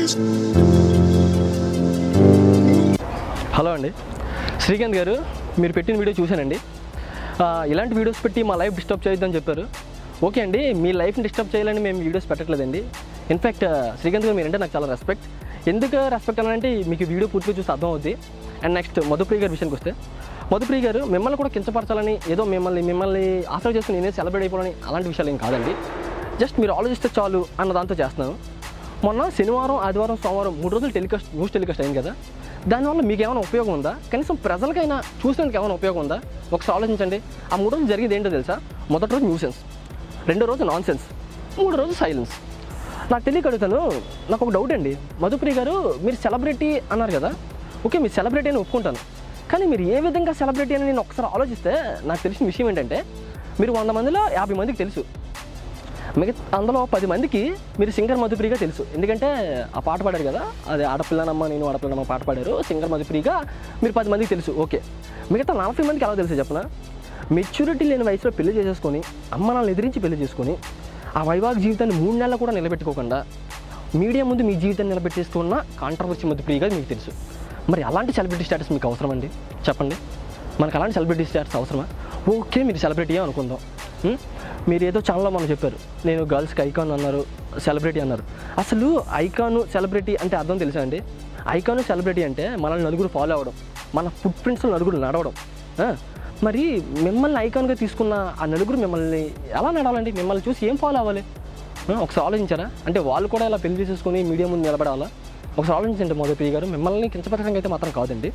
Hello అండి శ్రీకాంత్ గారు మీరు పెట్టిన వీడియో చూశానండి ఆ, ఇలాంటి వీడియోస్ పెట్టి మా లైఫ్ డిస్టర్బ్ చేయొద్దని చెప్పారు ఓకే అండి మీ లైఫ్ని డిస్టర్బ్ చేయాలని మేము వీడియోస్ పెట్టట్లేదండి ఇన్ఫ్యాక్ట్ శ్రీకాంత్ గారు మీరంటే నాకు చాలా రెస్పెక్ట్ ఎందుకు రెస్పెక్ట్ అనంటే మీకు వీడియో పూర్తిగా చూస్తే అర్థం అవుద్ది అండ్ నెక్స్ట్ మధుప్రియ గారి విషయానికి వస్తే మధుప్రియ గారు మిమ్మల్ని కూడా కించపరచాలని ఏదో మిమ్మల్ని మిమ్మల్ని ఆసరా చేసుకుని నేనే సెలబ్రేట్ అయిపోవాలని అలాంటి విషయాలు ఏం కాదండి జస్ట్ మీరు ఆలోచిస్తే చాలు అన్న దాంతో చేస్తున్నాను మొన్న శనివారం ఆదివారం సోమవారం మూడు రోజులు టెలికాస్ట్ న్యూస్ టెలికాస్ట్ అయింది కదా దానివల్ల మీకు ఏమైనా ఉపయోగం ఉందా కనీసం ప్రజలకైనా చూసినందుకు ఏమైనా ఉపయోగం ఉందా ఒకసారి ఆలోచించండి ఆ మూడు రోజులు జరిగింది ఏంటో తెలుసా మొదటి రోజు న్యూసెన్స్ రెండో రోజు నాన్ సెన్స్ మూడో రోజు సైలెన్స్ నాకు తెలియక అడుగుతాను నాకు ఒక డౌట్ అండి మధుప్రియ గారు మీరు సెలబ్రిటీ అన్నారు కదా ఓకే మీరు సెలబ్రిటీ అని ఒప్పుకుంటాను కానీ మీరు ఏ విధంగా సెలబ్రిటీ అని నేను ఒకసారి ఆలోచిస్తే నాకు తెలిసిన విషయం ఏంటంటే మీరు వంద మందిలో యాభై మందికి తెలుసు మిగతా అందులో పది మందికి మీరు సింగర్ మధుప్రిగా తెలుసు ఎందుకంటే ఆ పాట పాడారు కదా అది ఆడపిల్లనమ్మ నేను ఆడపిల్లనమ్మ పాట పాడారు సింగర్ మధుప్రిగా మీరు పది మందికి తెలుసు ఓకే మిగతా నలభై మందికి ఎలా తెలుసు చెప్పనా మెచ్యూరిటీ లేని వయసులో పెళ్లి చేసేసుకొని అమ్మ నాన్నలు ఎదిరించి పెళ్లి చేసుకొని ఆ వైవాహిక జీవితాన్ని మూడు నెలలు కూడా నిలబెట్టుకోకుండా మీడియా ముందు మీ జీవితాన్ని నిలబెట్టేస్తున్న కాంట్రవర్సీ మధుప్రిగా మీకు తెలుసు మరి అలాంటి సెలబ్రిటీ స్టేటస్ మీకు అవసరం అండి చెప్పండి మనకు అలాంటి సెలబ్రిటీ స్టేటస్ అవసరమా ఓకే మీరు సెలబ్రిటీ అనుకుందాం ఉం? మీరు ఏదో ఛానల్లో మనం చెప్పారు నేను గర్ల్స్కి ఐకాన్ అన్నారు సెలబ్రిటీ అన్నారు అసలు ఐకాను సెలబ్రిటీ అంటే అర్థం తెలుసా అండి ఐకాను సెలబ్రిటీ అంటే మనల్ని నలుగురు ఫాలో అవ్వడం మన ఫుట్ ప్రింట్స్ నలుగురు నడవడం ఆ? మరి మిమ్మల్ని ఐకాన్గా తీసుకున్న ఆ నలుగురు మిమ్మల్ని ఎలా నడవాలండి మిమ్మల్ని చూసి ఏం ఫాలో అవ్వాలి ఆ, ఒకసారి ఆలోచించారా అంటే వాళ్ళు కూడా ఇలా పెళ్లి చేసేసుకొని మీడియా ముందు నిలబడాలా ఒకసారి ఆలోచించండి మోదీ గారు మిమ్మల్ని కించపరచడానికి అయితే మాత్రం కాదండి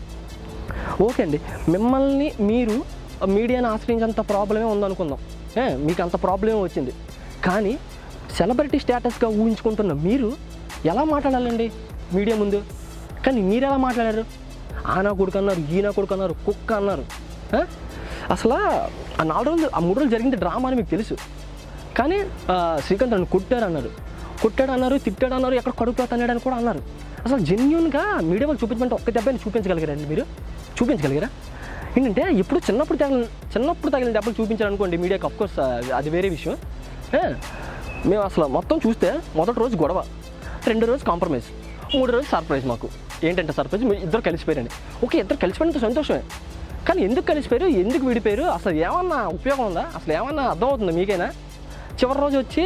ఓకే అండి మిమ్మల్ని మీరు మీడియాని ఆశ్రయించేంత ప్రాబ్లమే ఉందనుకుందాం ఏ, మీకు అంత ప్రాబ్లమే వచ్చింది కానీ సెలబ్రిటీ స్టేటస్గా ఊహించుకుంటున్న మీరు ఎలా మాట్లాడాలండి మీడియా ముందు కానీ మీరు ఎలా మాట్లాడారు ఆనా కొడుకు అన్నారు ఈనా కొడుకు అన్నారు కుక్క అన్నారు ఆ? అసలు ఆ నాలుగు రోజులు ఆ మూడు రోజులు జరిగింది డ్రామా అని మీకు తెలుసు కానీ ఆ, శ్రీకాంత్ నన్ను కొట్టారు అన్నారు కొట్టాడు అన్నారు తిట్టాడు అన్నారు ఎక్కడ కడుపులో తన్నాడని కూడా అన్నారు అసలు జెన్యున్గా మీడియా వాళ్ళు చూపించమంటే ఒక్క దెబ్బని చూపించగలిగారండి మీరు చూపించగలిగారా ఏంటంటే ఇప్పుడు చిన్నప్పుడు తగిలిన చిన్నప్పుడు తగిలిన దెబ్బలు చూపించారనుకోండి మీడియాకి అఫ్కోర్స్ అది వేరే విషయం ఏ, మేము అసలు మొత్తం చూస్తే మొదటి రోజు గొడవ రెండో రోజు కాంప్రమైజ్ మూడో రోజు సర్ప్రైజ్ మాకు ఏంటంటే సర్ప్రైజ్ మీరు ఇద్దరు కలిసిపోయారండి ఓకే ఇద్దరు కలిసిపోయినంత సంతోషమే కానీ ఎందుకు కలిసిపోయారు ఎందుకు విడిపోయారు అసలు ఏమన్నా ఉపయోగం ఉందా అసలు ఏమన్నా అర్థమవుతుందా మీకైనా చివరి రోజు వచ్చి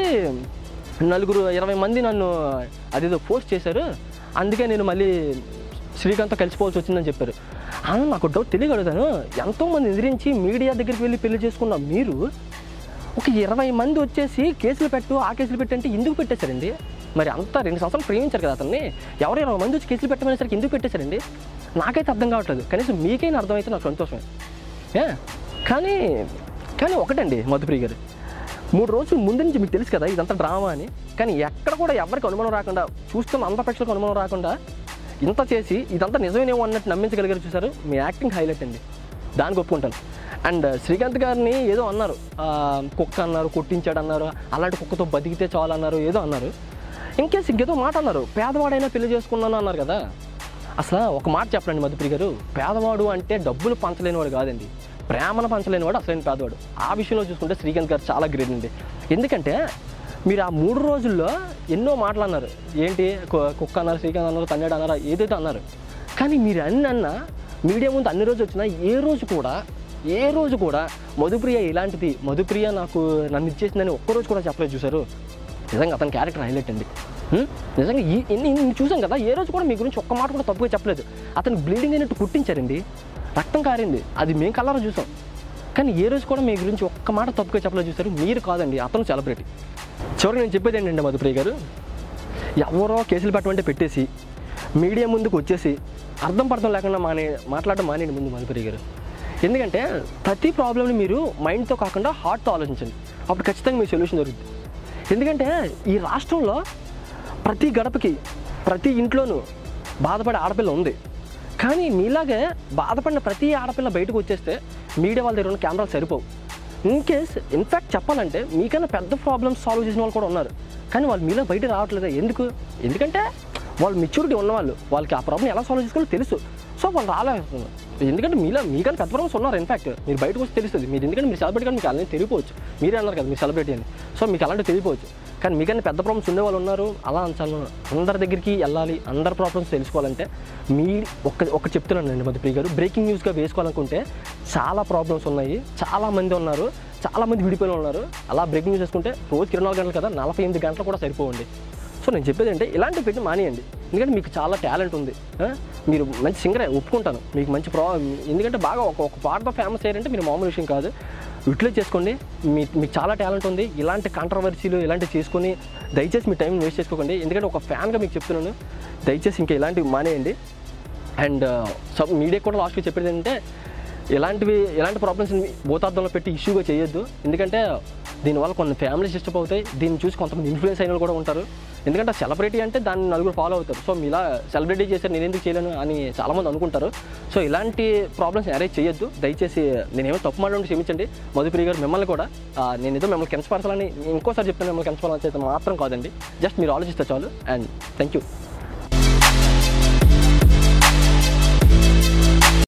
నలుగురు ఇరవై మంది నన్ను అదేదో పోస్ట్ చేశారు అందుకే నేను మళ్ళీ శ్రీకాంత్తో కలిసిపోవాల్సి వచ్చిందని చెప్పారు అవును నాకు డౌట్ తెలియగలుగుతాను ఎంతోమంది ఎదిరించి మీడియా దగ్గరికి వెళ్ళి పెళ్లి చేసుకున్న మీరు ఒక ఇరవై మంది వచ్చేసి కేసులు పెట్టు ఆ కేసులు పెట్టు అంటే ఎందుకు పెట్టేశారండి మరి అంతా రెండు సంవత్సరాలు ప్రేమించారు కదా అతన్ని ఎవరు ఇరవై మంది వచ్చి కేసులు పెట్టమనేసరికి ఎందుకు పెట్టేశారండి నాకైతే అర్థం కావట్లేదు కనీసం మీకైనా అర్థమైతే నాకు సంతోషమే ఏ కానీ కానీ ఒకటండి మధుప్రియ గారు మూడు రోజుల ముందు నుంచి మీకు తెలుసు కదా ఇదంతా డ్రామా అని కానీ ఎక్కడ కూడా ఎవరికి అనుమానం రాకుండా చూస్తున్న అంత ప్రేక్షకులకు అనుమానం రాకుండా ఇంత చేసి ఇదంతా నిజమేనేమో అన్నట్టు నమ్మించగలిగారు చూసారు మీ యాక్టింగ్ హైలైట్ అండి దానికి ఒప్పుకుంటాను అండ్ శ్రీకాంత్ గారిని ఏదో అన్నారు ఆ, కుక్క అన్నారు కొట్టించాడు అన్నారు అలాంటి కుక్కతో బతికితే చాలు అన్నారు ఏదో అన్నారు ఇంకేస్ ఇంకేదో మాట అన్నారు పేదవాడైనా పెళ్లి చేసుకున్నాను అన్నారు కదా అసలు ఒక మాట చెప్పండి మధుప్రి గారు పేదవాడు అంటే డబ్బులు పంచలేనివాడు కాదండి ప్రేమను పంచలేనివాడు అసలైన పేదవాడు ఆ విషయంలో చూసుకుంటే శ్రీకాంత్ గారు చాలా గ్రేట్ అండి ఎందుకంటే మీరు ఆ మూడు రోజుల్లో ఎన్నో మాటలు అన్నారు ఏంటి కు- కుక్క అన్నారు శ్రీకాంత్ అన్నారు తన్నాడు అన్నారు ఏదైతే అన్నారు కానీ మీరు అన్ని అన్న మీడియా ముందు అన్ని రోజు వచ్చినా ఏ రోజు కూడా ఏ రోజు కూడా మధుప్రియ ఇలాంటిది మధుప్రియ నాకు నన్ను ఇచ్చేసిందని ఒక్కరోజు కూడా చెప్పలేదు చూసారు నిజంగా అతని క్యారెక్టర్ హైలైట్ అండి హ్మ్? నిజంగా ఈ ఇన్ని ఇన్ని చూసాం కదా ఏ రోజు కూడా మీ గురించి ఒక్క మాట కూడా తప్పుగా చెప్పలేదు అతను బ్లీడింగ్ అయినట్టు కుట్టించారండి రక్తం కారింది అది మేము కలర్ చూసాం కానీ ఏ రోజు కూడా మీ గురించి ఒక్క మాట తప్పుగా చెప్పలేదు చూసారు మీరు కాదండి అతను సెలబ్రిటీ చివరికి నేను చెప్పేది ఏంటంటే మధుప్రియ గారు ఎవరో కేసులు పెట్టమంటే పెట్టేసి మీడియా ముందుకు వచ్చేసి అర్థం పర్థం లేకుండా మానే మాట్లాడడం మానేయండి ముందు మధుప్రియ గారు ఎందుకంటే ప్రతి ప్రాబ్లమ్ని మీరు మైండ్తో కాకుండా హార్ట్తో ఆలోచించండి అప్పుడు ఖచ్చితంగా మీ సొల్యూషన్ దొరుకుతుంది ఎందుకంటే ఈ రాష్ట్రంలో ప్రతి గడపకి ప్రతి ఇంట్లోనూ బాధపడే ఆడపిల్ల ఉంది కానీ మీలాగే బాధపడిన ప్రతి ఆడపిల్ల బయటకు వచ్చేస్తే మీడియా వాళ్ళ దగ్గర ఉన్న కెమెరాలు సరిపోవు ఇన్ కేస్ ఇన్ఫ్యాక్ట్ చెప్పాలంటే మీకన్నా పెద్ద ప్రాబ్లమ్స్ సాల్వ్ చేసిన వాళ్ళు కూడా ఉన్నారు కానీ వాళ్ళు మీలో బయట రావట్లేదు ఎందుకు ఎందుకంటే వాళ్ళు మెచ్యూరిటీ ఉన్నవాళ్ళు వాళ్ళకి ఆ ప్రాబ్లం ఎలా సాల్వ్ చేసుకోవాలో తెలుసు సో వాళ్ళు రాలేస్తున్నారు ఎందుకంటే మీలో మీకన్నా పెద్ద ప్రాబ్లమ్స్ ఉన్నారు ఇన్ఫాక్ట్ మీరు బయటకు వచ్చి తెలుస్తుంది మీరు ఎందుకంటే మీరు సెలబ్రిటీ కానీ మీకు అలానే తెలియపోవచ్చు మీరే అన్నారు కదా మీరు సెలబ్రిటీ అని సో మీకు అలాంటి తెలియపోవచ్చు కానీ మీకన్నా పెద్ద ప్రాబ్లమ్స్ ఉండే వాళ్ళు ఉన్నారు అలా చాలా అందరి దగ్గరికి వెళ్ళాలి అందరి ప్రాబ్లమ్స్ తెలుసుకోవాలంటే మీ ఒక్క ఒక్క చెప్తున్నానండి మధుప్రియ గారు బ్రేకింగ్ న్యూస్గా వేసుకోవాలనుకుంటే చాలా ప్రాబ్లమ్స్ ఉన్నాయి చాలా మంది ఉన్నారు చాలా మంది విడిపోయిన ఉన్నారు అలా బ్రేకింగ్ న్యూస్ వేసుకుంటే రోజుకి ఇరవై నాలుగు గంటలు కదా నలభై ఎనిమిది గంటలు కూడా సరిపోవండి సో నేను చెప్పేది అంటే ఇలాంటివి పెట్టి మానేయండి ఎందుకంటే మీకు చాలా టాలెంట్ ఉంది ఆ? మీరు మంచి సింగరే ఒప్పుకుంటాను మీకు మంచి ప్రా ఎందుకంటే బాగా ఒక ఒక పాటతో ఫేమస్ అయ్యారంటే మీరు మామూలు విషయం కాదు యూటిలైజ్ చేసుకోండి మీ మీకు చాలా టాలెంట్ ఉంది ఇలాంటి కాంట్రవర్సీలు ఇలాంటివి చేసుకొని దయచేసి మీ టైం వేస్ట్ చేసుకోకండి ఎందుకంటే ఒక ఫ్యాన్గా మీకు చెప్తున్నాను దయచేసి ఇంకా ఇలాంటివి మానేయండి అండ్ సబ్ మీడియా కూడా లాస్ట్గా చెప్పేది ఏంటంటే ఇలాంటివి ఇలాంటి ప్రాబ్లమ్స్ భూతార్థంలో పెట్టి ఇష్యూగా చేయొద్దు ఎందుకంటే దీనివల్ల కొన్ని ఫ్యామిలీస్ డిస్టర్బ్ అవుతాయి దీన్ని చూసి కొంతమంది ఇన్ఫ్లుయెన్స్ అయిన వాళ్ళు కూడా ఉంటారు ఎందుకంటే సెలబ్రిటీ అంటే దాన్ని నలుగురు ఫాలో అవుతారు సో మీ ఇలా సెలబ్రిటీ చేశారు నేను ఎందుకు చేయలేను అని చాలామంది అనుకుంటారు సో ఇలాంటి ప్రాబ్లమ్స్ అరేంజ్ చేయొద్దు దయచేసి నేనేమో తప్పు మాట్లాడి క్షమించండి మధుప్రియ గారు మిమ్మల్ని కూడా ఆ, నేను ఏదో మిమ్మల్ని కెంచపరచాలని ఇంకోసారి చెప్తాను మిమ్మల్ని కెంచపరచాలని మాత్రం కాదండి జస్ట్ మీరు ఆలోచిస్తే చాలు అండ్ థ్యాంక్ యూ